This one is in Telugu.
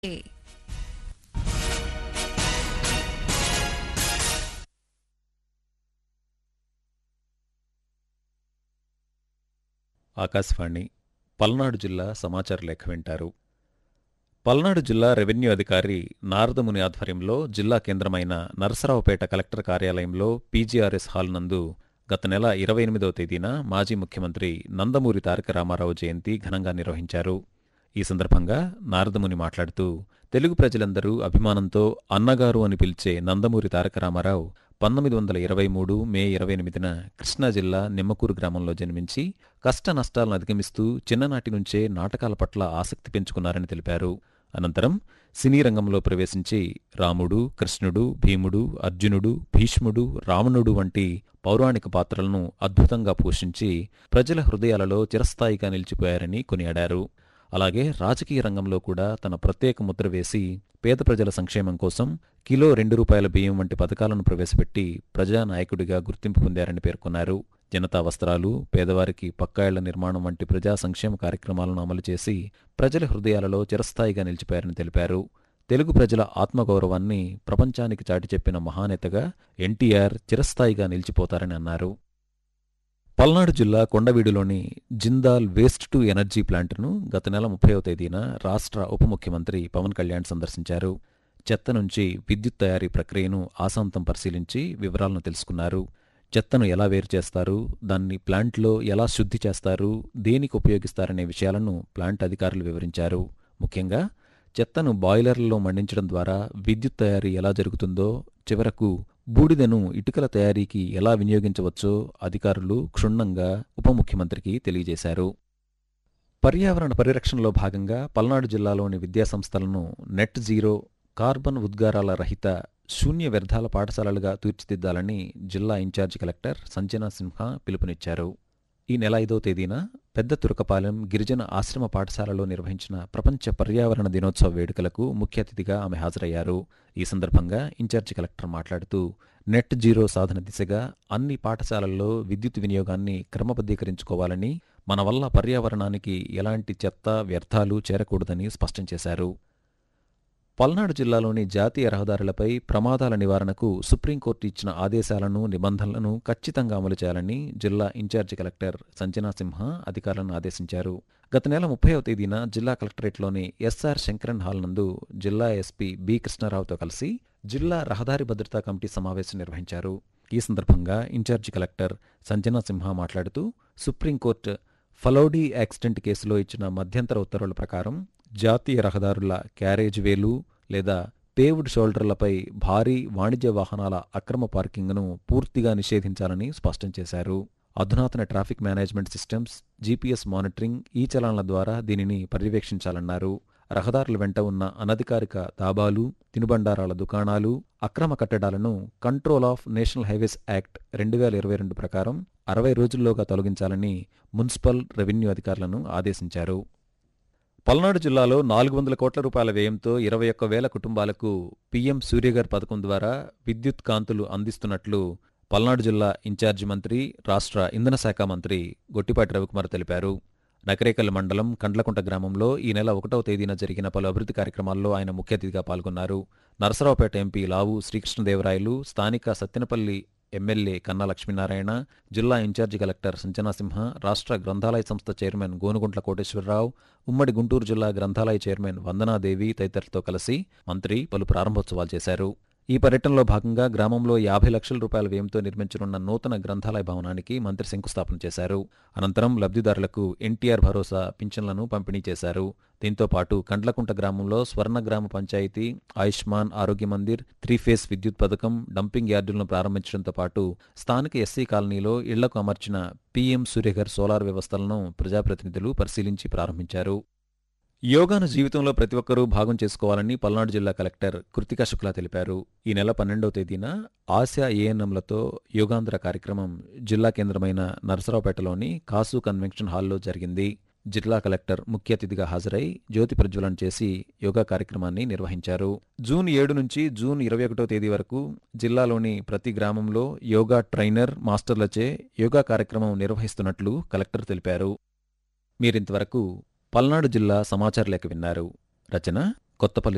ఆకాశవాణి పల్నాడు జిల్లా సమాచార లేఖ వింటారు పల్నాడు జిల్లా రెవెన్యూ అధికారి నారదముని ఆధ్వర్యంలో జిల్లా కేంద్రమైన నరసరావుపేట కలెక్టర్ కార్యాలయంలో పీజీఆర్ఎస్ హాల్ నందు గత నెల ఇరవై ఎనిమిదవ తేదీన మాజీ ముఖ్యమంత్రి నందమూరి తారక రామారావు జయంతి ఘనంగా నిర్వహించారు ఈ సందర్భంగా నారదముని మాట్లాడుతూ తెలుగు ప్రజలందరూ అభిమానంతో అన్నగారు అని పిలిచే నందమూరి తారక రామారావు పంతొమ్మిది వందల ఇరవై మూడు మే ఇరవై ఎనిమిదిన కృష్ణా జిల్లా నిమ్మకూరు గ్రామంలో జన్మించి కష్ట నష్టాలను అధిగమిస్తూ చిన్ననాటి నుంచే నాటకాల పట్ల ఆసక్తి పెంచుకున్నారని తెలిపారు అనంతరం సినీ రంగంలో ప్రవేశించి రాముడు కృష్ణుడు భీముడు అర్జునుడు భీష్ముడు రావణుడు వంటి పౌరాణిక పాత్రలను అద్భుతంగా పోషించి ప్రజల హృదయాలలో చిరస్థాయిగా నిలిచిపోయారని కొనియాడారు అలాగే రాజకీయ రంగంలో కూడా తన ప్రత్యేక ముద్ర వేసి పేద ప్రజల సంక్షేమం కోసం కిలో రెండు రూపాయల బియ్యం వంటి పథకాలను ప్రవేశపెట్టి ప్రజానాయకుడిగా గుర్తింపు పొందారని పేర్కొన్నారు జనతా వస్త్రాలు పేదవారికి పక్కా ఇళ్ల నిర్మాణం వంటి ప్రజా సంక్షేమ కార్యక్రమాలను అమలు చేసి ప్రజల హృదయాలలో చిరస్థాయిగా నిలిచిపోయారని తెలిపారు తెలుగు ప్రజల ఆత్మగౌరవాన్ని ప్రపంచానికి చాటి చెప్పిన మహానేతగా ఎన్టీఆర్ చిరస్థాయిగా నిలిచిపోతారని అన్నారు పల్నాడు జిల్లా కొండవీడులోని జిందాల్ వేస్ట్ టు ఎనర్జీ ప్లాంట్ను గత నెల ముప్పైవ తేదీన రాష్ట్ర ఉప ముఖ్యమంత్రి పవన్ కళ్యాణ్ సందర్శించారు చెత్త నుంచి విద్యుత్ తయారీ ప్రక్రియను ఆసాంతం పరిశీలించి వివరాలను తెలుసుకున్నారు చెత్తను ఎలా వేరు చేస్తారు దాన్ని ప్లాంట్లో ఎలా శుద్ధి చేస్తారు దేనికి ఉపయోగిస్తారనే విషయాలను ప్లాంట్ అధికారులు వివరించారు ముఖ్యంగా చెత్తను బాయిలర్లలో మండించడం ద్వారా విద్యుత్ తయారీ ఎలా జరుగుతుందో చివరకు బూడిదను ఇటుకల తయారీకి ఎలా వినియోగించవచ్చో అధికారులు క్షుణ్ణంగా ఉప ముఖ్యమంత్రికి తెలియజేశారు పర్యావరణ పరిరక్షణలో భాగంగా పల్నాడు జిల్లాలోని విద్యాసంస్థలను నెట్ జీరో కార్బన్ ఉద్గారాల రహిత శూన్య వ్యర్థాల పాఠశాలలుగా తీర్చిదిద్దాలని జిల్లా ఇన్ఛార్జి కలెక్టర్ సంజనా సిన్హా పిలుపునిచ్చారు ఈ నెల ఐదో తేదీన పెద్ద తురకపాలెం గిరిజన ఆశ్రమ పాఠశాలలో నిర్వహించిన ప్రపంచ పర్యావరణ దినోత్సవ వేడుకలకు ముఖ్య అతిథిగా ఆమె హాజరయ్యారు ఈ సందర్భంగా ఇన్ఛార్జి కలెక్టర్ మాట్లాడుతూ నెట్ జీరో సాధన దిశగా అన్ని పాఠశాలల్లో విద్యుత్ వినియోగాన్ని క్రమబద్ధీకరించుకోవాలని మన వల్ల పర్యావరణానికి ఎలాంటి చెత్త వ్యర్థాలు చేరకూడదని స్పష్టం చేశారు పల్నాడు జిల్లాలోని జాతీయ రహదారులపై ప్రమాదాల నివారణకు సుప్రీంకోర్టు ఇచ్చిన ఆదేశాలను నిబంధనలను ఖచ్చితంగా అమలు చేయాలని జిల్లా ఇన్ఛార్జి కలెక్టర్ సంజనా సింహ అధికారులను ఆదేశించారు గత నెల ముప్పైవ తేదీన జిల్లా కలెక్టరేట్లోని ఎస్ఆర్ శంకరన్ హాల్ నందు జిల్లా ఎస్పీ బి కృష్ణారావుతో కలిసి జిల్లా రహదారి భద్రతా కమిటీ సమావేశం నిర్వహించారు ఈ సందర్భంగా ఇన్ఛార్జి కలెక్టర్ సంజనా సింహ మాట్లాడుతూ సుప్రీంకోర్టు ఫలౌడీ యాక్సిడెంట్ కేసులో ఇచ్చిన మధ్యంతర ఉత్తర్వుల ప్రకారం జాతీయ రహదారుల క్యారేజ్ వేలు లేదా పేవ్డ్ షోల్డర్లపై భారీ వాణిజ్య వాహనాల అక్రమ పార్కింగ్ను పూర్తిగా నిషేధించాలని స్పష్టం చేశారు అధునాతన traffic management systems GPS monitoring E చలనాల ద్వారా దీనిని పర్యవేక్షించాలన్నారు రహదారుల వెంట ఉన్న అనధికారిక దాబాలు తినుబండారాల దుకాణాలు అక్రమ కట్టడాలను control of national highways act రెండు వేల ఇరవై రెండు ప్రకారం అరవై రోజుల్లోగా తొలగించాలని మున్సిపల్ రెవెన్యూ అధికారులను ఆదేశించారు పల్నాడు జిల్లాలో నాలుగు వందల కోట్ల రూపాయల వ్యయంతో ఇరవై ఒక్క వేల కుటుంబాలకు పీఎం సూర్యగర్ పథకం ద్వారా విద్యుత్ కాంతులు అందిస్తున్నట్లు పల్నాడు జిల్లా ఇన్ఛార్జి మంత్రి రాష్ట్ర ఇంధన శాఖ మంత్రి గొట్టిపాటి రవికుమార్ తెలిపారు నకరేకల్ మండలం కండ్లకుంట గ్రామంలో ఈ నెల ఒకటవ తేదీన జరిగిన పలు అభివృద్ధి కార్యక్రమాల్లో ఆయన ముఖ్య అతిథిగా పాల్గొన్నారు నరసరావుపేట ఎంపీ లావు శ్రీకృష్ణదేవరాయలు స్థానిక సత్తెనపల్లి ఎమ్మెల్యే కన్నా లక్ష్మీనారాయణ జిల్లా ఇన్ఛార్జి కలెక్టర్ సంజనాసింహ రాష్ట్ర గ్రంథాలయ సంస్థ చైర్మన్ గోనుగుంట్ల కోటేశ్వరరావు ఉమ్మడి గుంటూరు జిల్లా గ్రంథాలయ చైర్మన్ వందనాదేవి తదితరులతో కలిసి మంత్రి పలు ప్రారంభోత్సవాలు చేశారు ఈ పర్యటనలో భాగంగా గ్రామంలో యాభై లక్షల రూపాయల వ్యయంతో నిర్మించనున్న నూతన గ్రంథాలయ భవనానికి మంత్రి శంకుస్థాపన చేశారు అనంతరం లబ్ధిదారులకు ఎన్టీఆర్ భరోసా పింఛన్లను పంపిణీ చేశారు దీంతో పాటు కండ్లకుంట గ్రామంలో స్వర్ణ గ్రామ పంచాయతీ ఆయుష్మాన్ ఆరోగ్య మందిర్ త్రీ ఫేస్ విద్యుత్ పథకం డంపింగ్ యార్డులను ప్రారంభించడంతో పాటు స్థానిక ఎస్సీ కాలనీలో ఇళ్లకు అమర్చిన పీఎం సూర్యఘర్ సోలార్ వ్యవస్థలను ప్రజాప్రతినిధులు పరిశీలించి ప్రారంభించారు యోగాను జీవితంలో ప్రతి ఒక్కరూ భాగం చేసుకోవాలని పల్నాడు జిల్లా కలెక్టర్ కృతికా శుక్లా తెలిపారు ఈ నెల పన్నెండవ తేదీన ఆశా ఏఎన్ఎంలతో యోగాంధ్ర కార్యక్రమం జిల్లా కేంద్రమైన నరసరావుపేటలోని కాసు కన్వెన్షన్ హాల్లో జరిగింది జిల్లా కలెక్టర్ ముఖ్య అతిథిగా హాజరై జ్యోతి ప్రజ్వలన చేసి యోగా కార్యక్రమాన్ని నిర్వహించారు జూన్ ఏడు నుంచి జూన్ ఇరవై ఒకటో తేదీ వరకు జిల్లాలోని ప్రతి గ్రామంలో యోగా ట్రైనర్ మాస్టర్లచే యోగా కార్యక్రమం నిర్వహిస్తున్నట్లు కలెక్టర్ తెలిపారు మీరింతవరకు పల్నాడు జిల్లా సమాచార లేఖ విన్నారు రచన కొత్తపల్లి